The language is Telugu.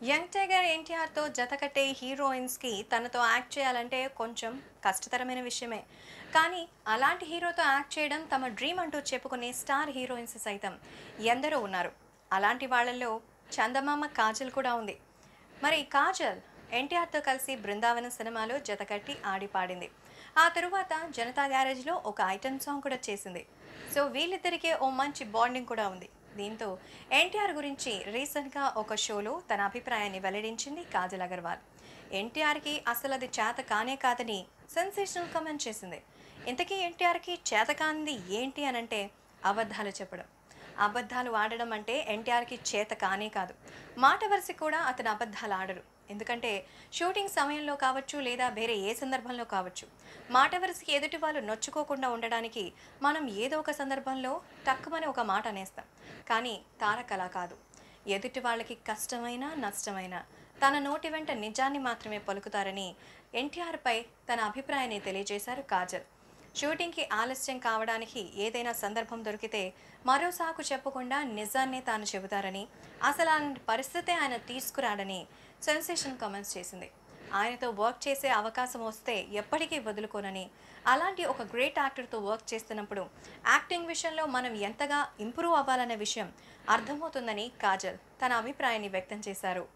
యంగ్ టైగర్ ఎన్టీఆర్తో జతకట్టే హీరోయిన్స్కి తనతో యాక్ట్ చేయాలంటే కొంచెం కష్టతరమైన విషయమే కానీ అలాంటి హీరోతో యాక్ట్ చేయడం తమ డ్రీమ్ అంటూ చెప్పుకునే స్టార్ హీరోయిన్స్ సైతం ఎందరో ఉన్నారు అలాంటి వాళ్ళల్లో చందమామ కాజల్ కూడా ఉంది మరి కాజల్ ఎన్టీఆర్తో కలిసి బృందావనం సినిమాలో జతకట్టి ఆడి పాడింది ఆ తరువాత జనతా గ్యారేజ్లో ఒక ఐటెం సాంగ్ కూడా చేసింది సో వీళ్ళిద్దరికీ ఓ మంచి బాండింగ్ కూడా ఉంది దీంతో ఎన్టీఆర్ గురించి రీసెంట్గా ఒక షోలో తన అభిప్రాయాన్ని వెల్లడించింది కాజల్ అగర్వాల్ ఎన్టీఆర్కి అసలు అది చేత కానే కాదని సెన్సేషనల్ కమెంట్ చేసింది ఇంతకీ ఎన్టీఆర్కి చేత కానిది ఏంటి అనంటే అబద్ధాలు చెప్పడం అబద్ధాలు ఆడడం అంటే ఎన్టీఆర్కి చేత కానే కాదు మాట వరుస కూడా అతను అబద్ధాలు ఆడరు ఎందుకంటే షూటింగ్ సమయంలో కావచ్చు లేదా వేరే ఏ సందర్భంలో కావచ్చు మాట వరుసకి ఎదుటి వాళ్ళు నొచ్చుకోకుండా ఉండడానికి మనం ఏదో ఒక సందర్భంలో తక్కువని ఒక మాట అనేస్తాం కానీ తారక్ అలా కాదు ఎదుటి వాళ్ళకి కష్టమైనా నష్టమైనా తన నోటి వెంట నిజాన్ని మాత్రమే పలుకుతారని ఎన్టీఆర్పై తన అభిప్రాయాన్ని తెలియజేశారు కాజల్ షూటింగ్కి ఆలస్యం కావడానికి ఏదైనా సందర్భం దొరికితే మరో సాకు చెప్పకుండా నిజాన్నే తాను చెబుతారని అసలు అలాంటి పరిస్థితే ఆయన తీసుకురాడని సెన్సేషన్ కామెంట్స్ చేసింది ఆయనతో వర్క్ చేసే అవకాశం వస్తే ఎప్పటికీ వదులుకోనని అలాంటి ఒక గ్రేట్ యాక్టర్తో వర్క్ చేస్తున్నప్పుడు యాక్టింగ్ విషయంలో మనం ఎంతగా ఇంప్రూవ్ అవ్వాలనే విషయం అర్థమవుతుందని కాజల్ తన అభిప్రాయాన్ని వ్యక్తం చేశారు